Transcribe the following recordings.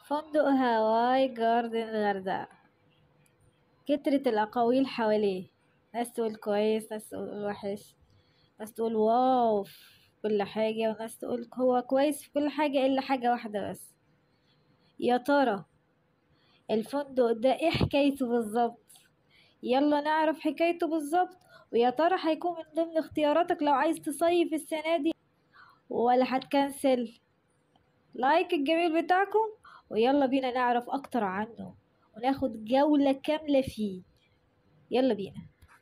فندق هاواي جاردن الغردقة كترت الأقاويل حواليه ناس تقول كويس ناس تقول وحش ناس تقول واو في كل حاجة وناس تقول هو كويس في كل حاجة إلا حاجة واحدة بس يا ترى الفندق ده ايه حكايته بالظبط يلا نعرف حكايته بالظبط ويا ترى هيكون من ضمن اختياراتك لو عايز تصيف السنة دي ولا هتكنسل لايك الجميل بتاعكم ويلا بينا نعرف اكتر عنه وناخد جولة كاملة فيه يلا بينا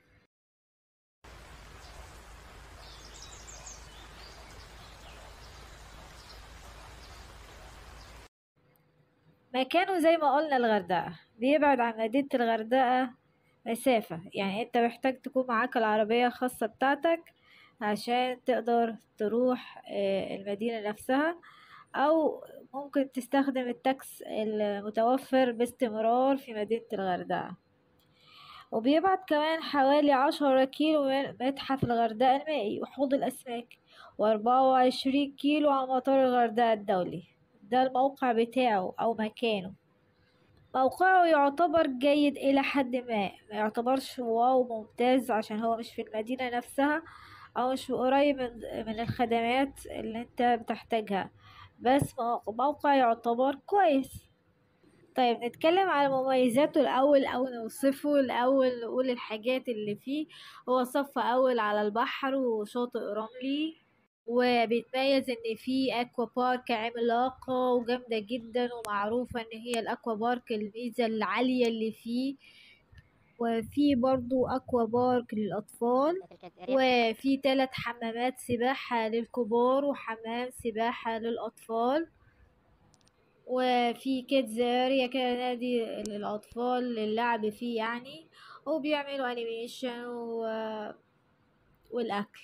مكانه زي ما قلنا الغردقة بيبعد عن مدينة الغردقة مسافة يعني انت محتاج تكون معاك العربية الخاصة بتاعتك عشان تقدر تروح آه، المدينة نفسها او ممكن تستخدم التاكس المتوفر باستمرار في مدينة الغردقة وبيبعد كمان حوالي عشرة كيلو من متحف الغردقة المائي وحوض الأسماك وأربعة وعشرين كيلو عن مطار الغردقة الدولي ده الموقع بتاعه أو مكانه موقعه يعتبر جيد إلى حد ما ما يعتبرش واو ممتاز عشان هو مش في المدينة نفسها أو مش قريب من, من الخدمات اللي انت بتحتاجها بس مو- موقع يعتبر كويس طيب نتكلم على مميزاته الأول أو نوصفه الأول نقول الحاجات اللي فيه هو صف أول على البحر وشاطئ رملي وبيتميز ان في اكوا بارك عملاقة وجامدة جدا ومعروفة ان هي الاكوا بارك الميزة العالية اللي فيه وفي برضو اكوا بارك للاطفال وفي ثلاث حمامات سباحة للكبار وحمام سباحة للأطفال وفي كيدز اريا كده نادي للأطفال للعب فيه يعني وبيعملوا انيميشن و... والأكل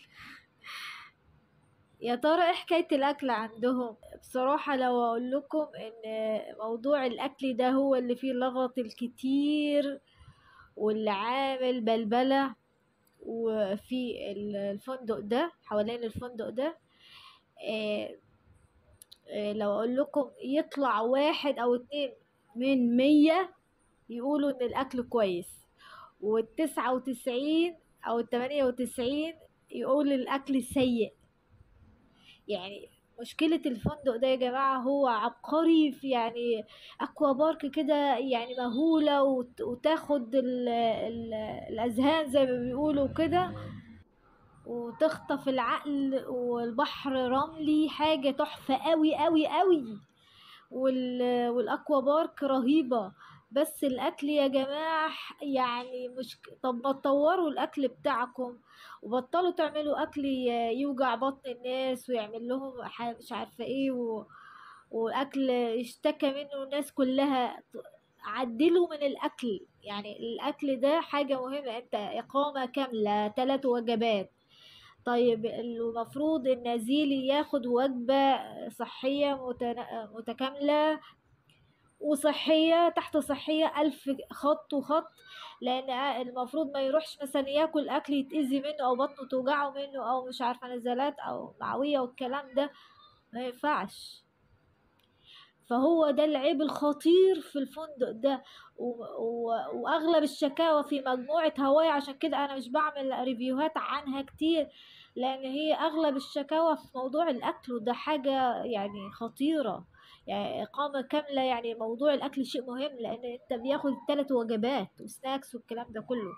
يا ترى ايه حكاية الأكل عندهم بصراحة لو أقول لكم إن موضوع الأكل ده هو اللي فيه لغط الكتير واللي عامل بلبلة وفي ال- الفندق ده حوالين الفندق ده آه، آه، لو اقول لكم يطلع واحد او اتنين من مية يقولوا ان الاكل كويس والتسعة وتسعين او التمانية وتسعين يقول الاكل سيء يعني مشكلة الفندق ده يا جماعة هو عبقري في يعني اكوا بارك كده يعني مهولة وت- وتاخد ال ال الاذهان زي ما بيقولوا كده وتخطف العقل والبحر رملي حاجة تحفة قوي قوي قوي وال... والاكوا بارك رهيبة بس الاكل يا جماعة ح- يعني مش طب ما تطوروا الاكل بتاعكم وبطلوا تعملوا اكل ي- يوجع بطن الناس ويعمل لهم ح- مش عارفة ايه و... واكل يشتكى منه الناس كلها ط- عدلوا من الاكل يعني الاكل ده حاجة مهمة انت اقامة كاملة ثلاث وجبات طيب المفروض النزيل ياخد وجبة صحية متنا- متكاملة وصحية تحت صحية ألف خط وخط لأن المفروض ما يروحش مثلا ياكل أكل يتأذي منه أو بطنه توجعه منه أو مش عارفة نزلات أو معوية والكلام ده ما ينفعش فهو ده العيب الخطير في الفندق ده و... و... واغلب الشكاوى في مجموعة هواي عشان كده انا مش بعمل ريفيوهات عنها كتير لان هي اغلب الشكاوى في موضوع الاكل وده حاجة يعني خطيرة يعني اقامة كاملة يعني موضوع الاكل شيء مهم لان انت بياخد ثلاث وجبات وسناكس والكلام ده كله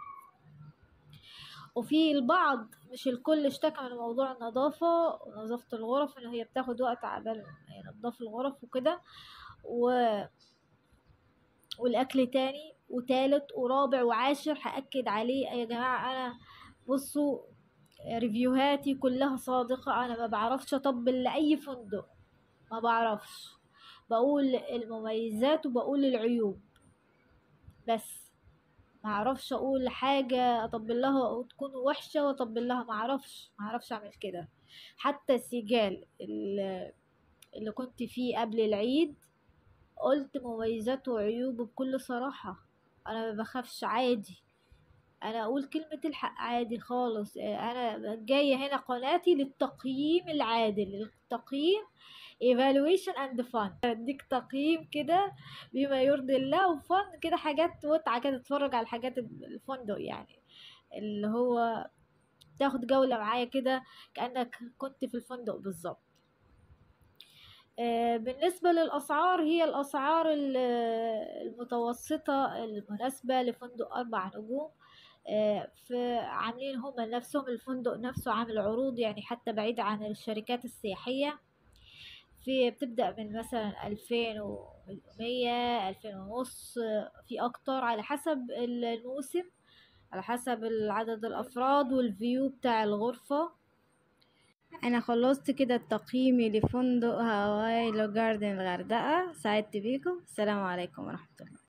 وفي البعض مش الكل اشتكى من موضوع النظافة ونظافة الغرف ان هي بتاخد وقت عبال ما ينضف الغرف وكده و... والاكل تاني وتالت ورابع وعاشر هأكد عليه يا جماعة انا بصوا ريفيوهاتي كلها صادقة انا ما بعرفش اطبل لاي فندق ما بعرفش بقول المميزات وبقول العيوب بس ما اعرفش اقول حاجة اطبل لها وتكون وحشة واطبل لها ما اعرفش ما اعرفش اعمل كده حتى السجال اللي اللي كنت فيه قبل العيد قلت مميزاته وعيوبه بكل صراحة انا ما بخافش عادي انا اقول كلمة الحق عادي خالص آه، انا جاية هنا قناتي للتقييم العادل التقييم evaluation and fun اديك تقييم كده بما يرضي الله وفن كده حاجات متعة كده تتفرج على حاجات الفندق يعني اللي هو تاخد جولة معايا كده كأنك كنت في الفندق بالظبط آه، بالنسبة للأسعار هي الأسعار ال- المتوسطة المناسبة لفندق أربع نجوم آه، في عاملين هما نفسهم الفندق نفسه عامل عروض يعني حتى بعيد عن الشركات السياحية في بتبدأ من مثلا ألفين ومية ألفين ونص آه، في أكتر على حسب الموسم على حسب عدد الأفراد والفيو بتاع الغرفة انا خلصت كده تقييمي لفندق هاواي لو جاردن الغردقة سعدت بيكم السلام عليكم ورحمة الله